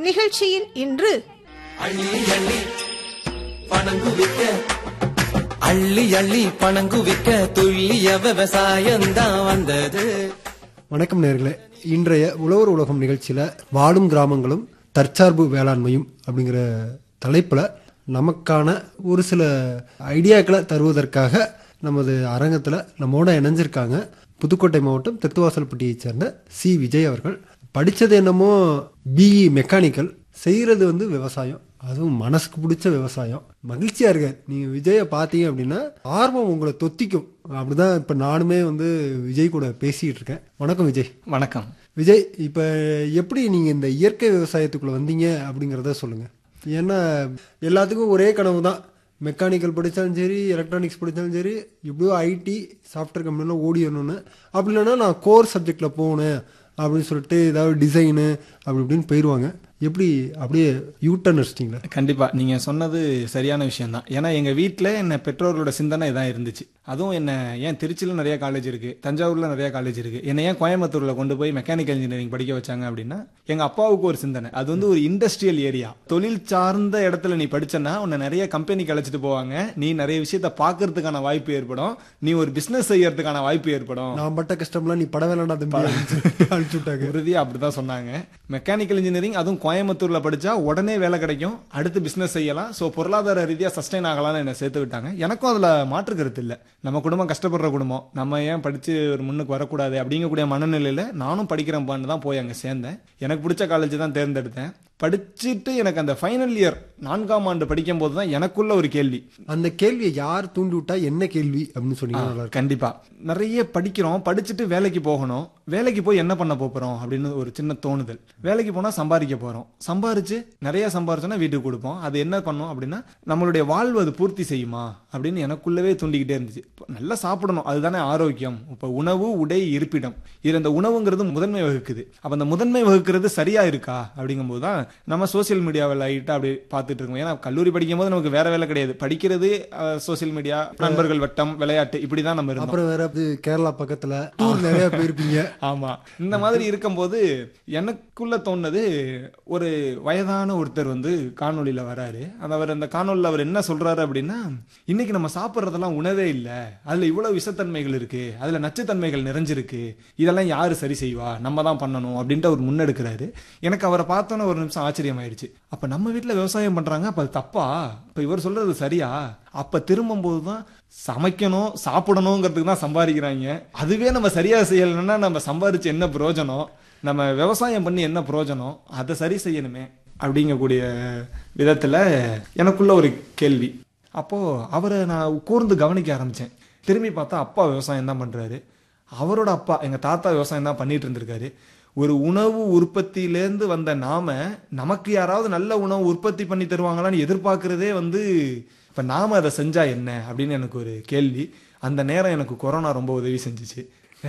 நிகழ்ச்சியில் இன்று அள்ளி அள்ளி பணங்குவிக்க அள்ளி அள்ளி பணங்குவிக்க துள்ளிய விவசாயம்தான் வந்தது வணக்கம் நேர்களே இன்றைய உழவர் உலகம் நிகழ்ச்சியில வாழும் கிராமங்களும் தற்சார்பு வேளாண்மையும் அப்படிங்கிற தலைப்புல நமக்கான ஒரு சில ஐடியாக்களை தருவதற்காக நமது அரங்கத்துல நம்மோட இணைஞ்சிருக்காங்க புதுக்கோட்டை மாவட்டம் தெத்துவாசல்பட்டியைச் சேர்ந்த சி விஜய் அவர்கள் படிச்சது என்னமோ பிஇ மெக்கானிக்கல் செய்யறது வந்து விவசாயம் அதுவும் மனசுக்கு பிடிச்ச விவசாயம் மகிழ்ச்சியா இருக்க நீங்க விஜயை பார்த்தீங்க அப்படின்னா ஆர்வம் உங்களை தொத்திக்கும் அப்படிதான் இப்ப நானுமே வந்து விஜய் கூட பேசிட்டு இருக்கேன் வணக்கம் விஜய் வணக்கம் விஜய் இப்ப எப்படி நீங்க இந்த இயற்கை விவசாயத்துக்குள்ள வந்தீங்க அப்படிங்கறத சொல்லுங்க ஏன்னா எல்லாத்துக்கும் ஒரே கனவு தான் மெக்கானிக்கல் படித்தாலும் சரி எலக்ட்ரானிக்ஸ் படித்தாலும் சரி எப்படியோ ஐடி சாஃப்ட்வேர் கம்பெனிலாம் ஓடிடணும்னு அப்படி இல்லைன்னா நான் கோர் சப்ஜெக்டில் போகணும் அப்படின்னு சொல்லிட்டு ஏதாவது டிசைனு அப்படி இப்படின்னு போயிடுவாங்க எப்படி அப்படியே யூட்டர்ன் அடிச்சிட்டிங்களா கண்டிப்பா நீங்க சொன்னது சரியான விஷயம் தான் ஏன்னா எங்க வீட்ல என்ன பெற்றோர்களோட சிந்தனை இதான் இருந்துச்சு அதுவும் என்ன ஏன் திருச்சியில நிறைய காலேஜ் இருக்கு தஞ்சாவூர்ல நிறைய காலேஜ் இருக்கு என்ன ஏன் கோயம்புத்தூர்ல கொண்டு போய் மெக்கானிக்கல் இன்ஜினியரிங் படிக்க வச்சாங்க அப்படின்னா எங்க அப்பாவுக்கு ஒரு சிந்தனை அது வந்து ஒரு இண்டஸ்ட்ரியல் ஏரியா தொழில் சார்ந்த இடத்துல நீ படிச்சனா உன்னை நிறைய கம்பெனிக்கு அழைச்சிட்டு போவாங்க நீ நிறைய விஷயத்த பாக்குறதுக்கான வாய்ப்பு ஏற்படும் நீ ஒரு பிசினஸ் செய்யறதுக்கான வாய்ப்பு ஏற்படும் நான் பட்ட கஷ்டம்லாம் நீ பட வேணாண்டா தம்பி அனுப்பிச்சு விட்டாங்க உறுதியா அப்படிதான் சொன்னாங்க மெக்கானிக்கல் இன்ஜினியரிங் அதுவும் கோயம்புத்தூர்ல படிச்சா உடனே வேலை கிடைக்கும் அடுத்து பிசினஸ் செய்யலாம் சோ பொருளாதார ரீதியா சஸ்டைன் ஆகலாம்னு என்ன சேர்த்து விட்டாங்க எனக்கும் அதுல மாற்று கருத்து இல்ல நம்ம குடும்பம் கஷ்டப்படுற குடும்பம் நம்ம ஏன் படிச்சு ஒரு முன்னுக்கு வரக்கூடாது அப்படிங்கக்கூடிய மனநிலையில நானும் படிக்கிறேன்பான்னு தான் போய் அங்க சேர்ந்தேன் எனக்கு பிடிச்ச காலேஜ் தான் தேர்ந்தெடுத்தேன் படிச்சுட்டு எனக்கு அந்த ஃபைனல் இயர் நான்காம் ஆண்டு படிக்கும் போது தான் எனக்குள்ள ஒரு கேள்வி அந்த கேள்வியை யார் தூண்டி விட்டா என்ன கேள்வி அப்படின்னு சொன்னீங்கன்னா நல்லா இருக்கும். கண்டிப்பா நிறைய படிக்கிறோம் படிச்சுட்டு வேலைக்கு போகணும் வேலைக்கு போய் என்ன பண்ண போறோம் அப்படின்னு ஒரு சின்ன தோணுதல் வேலைக்கு போனா சம்பாதிக்க போறோம் சம்பாரிச்சு நிறைய சம்பாரிச்சோன்னா வீட்டுக்கு கொடுப்போம் அது என்ன பண்ணும் அப்படின்னா நம்மளுடைய வாழ்வு அது பூர்த்தி செய்யுமா அப்படின்னு எனக்குள்ளவே தூண்டிக்கிட்டே இருந்துச்சு இப்ப நல்லா சாப்பிடணும் அதுதானே ஆரோக்கியம் இப்ப உணவு உடை இருப்பிடம் இதுல இந்த உணவுங்கிறது முதன்மை வகுக்குது அப்ப அந்த முதன்மை வகுக்கிறது சரியா இருக்கா அப்படிங்கும்போது தான் நம்ம சோசியல் மீடியாவில் லைட்டா அப்படி பார்த்துட்டு இருக்கோம் ஏன்னா கல்லூரி படிக்கும் போது நமக்கு வேற வேலை கிடையாது படிக்கிறது சோசியல் மீடியா நண்பர்கள் வட்டம் விளையாட்டு இப்படிதான் நம்ம இருந்தோம் அப்புறம் வேற இது கேரளா பக்கத்துல டூர் நிறைய போயிருப்பீங்க ஆமா இந்த மாதிரி இருக்கும்போது எனக்குள்ள தோணுது ஒரு வயதான ஒருத்தர் வந்து காணொளியில வராரு அந்த அவர் அந்த காணொளியில அவர் என்ன சொல்றாரு அப்படின்னா இன்னைக்கு நம்ம சாப்பிட்றதெல்லாம் உணவே இல்ல அதுல இவ்வளவு விஷத்தன்மைகள் இருக்கு அதுல நச்சுத்தன்மைகள் நிறைஞ்சிருக்கு இதெல்லாம் யாரு சரி செய்வா நம்ம தான் பண்ணணும் அப்படின்ட்டு அவர் முன்னெடுக்கிறாரு எனக்கு அவரை பார்த்தோன்னே ஒரு நிமிஷம் ஆச்சரியம் ஆயிடுச்சு அப்ப நம்ம வீட்டுல விவசாயம் பண்றாங்க அப்ப அது தப்பா இப்ப இவர் சொல்றது சரியா அப்ப திரும்பும்போது தான் சமைக்கணும் சாப்பிடணுங்கிறதுக்கு தான் சம்பாதிக்கிறாங்க அதுவே நம்ம சரியா செய்யலைன்னா நம்ம சம்பாதிச்சு என்ன பிரயோஜனம் நம்ம விவசாயம் பண்ணி என்ன பிரயோஜனம் அதை சரி செய்யணுமே அப்படிங்கக்கூடிய விதத்துல எனக்குள்ள ஒரு கேள்வி அப்போ அவரை நான் கூர்ந்து கவனிக்க ஆரம்பிச்சேன் திரும்பி பார்த்தா அப்பா விவசாயம் தான் பண்றாரு அவரோட அப்பா எங்க தாத்தா விவசாயம் தான் பண்ணிட்டு இருந்திருக்காரு ஒரு உணவு உற்பத்தியிலேருந்து வந்த நாம நமக்கு யாராவது நல்ல உணவு உற்பத்தி பண்ணி தருவாங்களான்னு எதிர்பார்க்கறதே வந்து இப்ப நாம அதை செஞ்சா என்ன அப்படின்னு எனக்கு ஒரு கேள்வி அந்த நேரம் எனக்கு கொரோனா ரொம்ப உதவி செஞ்சுச்சு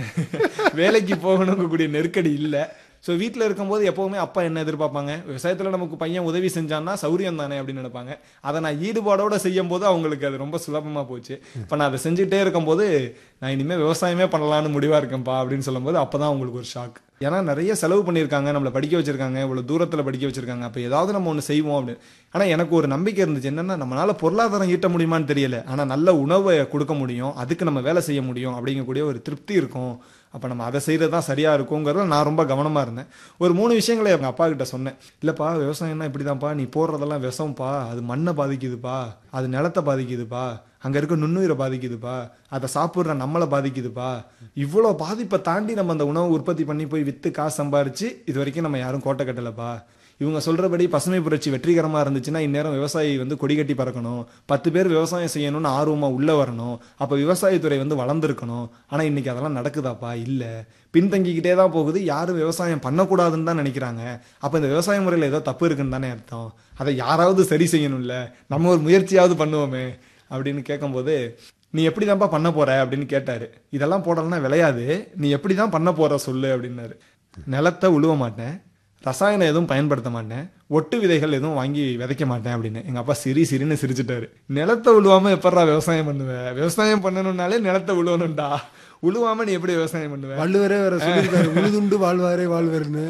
வேலைக்கு போகணுங்கக்கூடிய நெருக்கடி இல்லை ஸோ வீட்டில் இருக்கும்போது எப்போவுமே அப்பா என்ன எதிர்பார்ப்பாங்க விவசாயத்தில் நமக்கு பையன் உதவி செஞ்சான்னா சௌரியம் தானே அப்படின்னு நினைப்பாங்க அதை நான் ஈடுபாடோட செய்யும் போது அவங்களுக்கு அது ரொம்ப சுலபமாக போச்சு இப்போ நான் அதை செஞ்சுட்டே இருக்கும்போது நான் இனிமேல் விவசாயமே பண்ணலான்னு முடிவாக இருக்கேன்ப்பா அப்படின்னு சொல்லும்போது அப்போ தான் அவங்களுக்கு ஒரு ஷாக் ஏன்னா நிறைய செலவு பண்ணியிருக்காங்க நம்மளை படிக்க வச்சிருக்காங்க இவ்வளோ தூரத்தில் படிக்க வச்சிருக்காங்க அப்போ ஏதாவது நம்ம ஒன்று செய்வோம் அப்படின்னு ஆனால் எனக்கு ஒரு நம்பிக்கை இருந்துச்சு என்னன்னா நம்மளால பொருளாதாரம் ஈட்ட முடியுமான்னு தெரியல ஆனால் நல்ல உணவை கொடுக்க முடியும் அதுக்கு நம்ம வேலை செய்ய முடியும் அப்படிங்கக்கூடிய ஒரு திருப்தி இருக்கும் அப்போ நம்ம அதை செய்கிறது தான் சரியாக இருக்குங்கிறத நான் ரொம்ப கவனமாக இருந்தேன் ஒரு மூணு விஷயங்களை எங்கள் அப்பா கிட்ட சொன்னேன் இல்லைப்பா விவசாயம்னா இப்படி தான்ப்பா நீ போடுறதெல்லாம் விஷம்ப்பா அது மண்ணை பாதிக்குதுப்பா அது நிலத்தை பாதிக்குதுப்பா அங்கே இருக்க நுண்ணுயிரை பாதிக்குதுப்பா அதை சாப்பிட்ற நம்மளை பாதிக்குதுப்பா இவ்வளோ பாதிப்பை தாண்டி நம்ம அந்த உணவு உற்பத்தி பண்ணி போய் விற்று காசு சம்பாரிச்சு இது வரைக்கும் நம்ம யாரும் கோட்டை கட்டலைப்பா இவங்க சொல்றபடி பசுமை புரட்சி வெற்றிகரமா இருந்துச்சுன்னா இந்நேரம் விவசாயி வந்து கொடி கட்டி பறக்கணும் பத்து பேர் விவசாயம் செய்யணும்னு ஆர்வமா உள்ள வரணும் அப்ப விவசாயத்துறை வந்து வளர்ந்துருக்கணும் ஆனா இன்னைக்கு அதெல்லாம் நடக்குதாப்பா இல்ல பின்தங்கிக்கிட்டே தான் போகுது யாரும் விவசாயம் பண்ணக்கூடாதுன்னு தான் நினைக்கிறாங்க அப்ப இந்த விவசாய முறையில ஏதோ தப்பு இருக்குன்னு தானே அர்த்தம் அதை யாராவது சரி செய்யணும்ல நம்ம ஒரு முயற்சியாவது பண்ணுவோமே அப்படின்னு கேட்கும்போது நீ எப்படி தான்ப்பா பண்ண போற அப்படின்னு கேட்டாரு இதெல்லாம் போடலன்னா விளையாது நீ எப்படி தான் பண்ண போற சொல்லு அப்படின்னாரு நிலத்தை உழுவ மாட்டேன் ரசாயனம் எதுவும் பயன்படுத்த மாட்டேன் ஒட்டு விதைகள் எதுவும் வாங்கி விதைக்க மாட்டேன் அப்படின்னு எங்க அப்பா சிரி சிரின்னு சிரிச்சிட்டாரு நிலத்தை உழுவாம எப்படா விவசாயம் பண்ணுவேன் விவசாயம் பண்ணணும்னாலே நிலத்தை உழுவணும்டா உழுவாம நீ எப்படி விவசாயம் பண்ணுவ வள்ளுவரே வேற சொல்லியிருக்காரு உழுதுண்டு வாழ்வாரே வாழ்வர்னு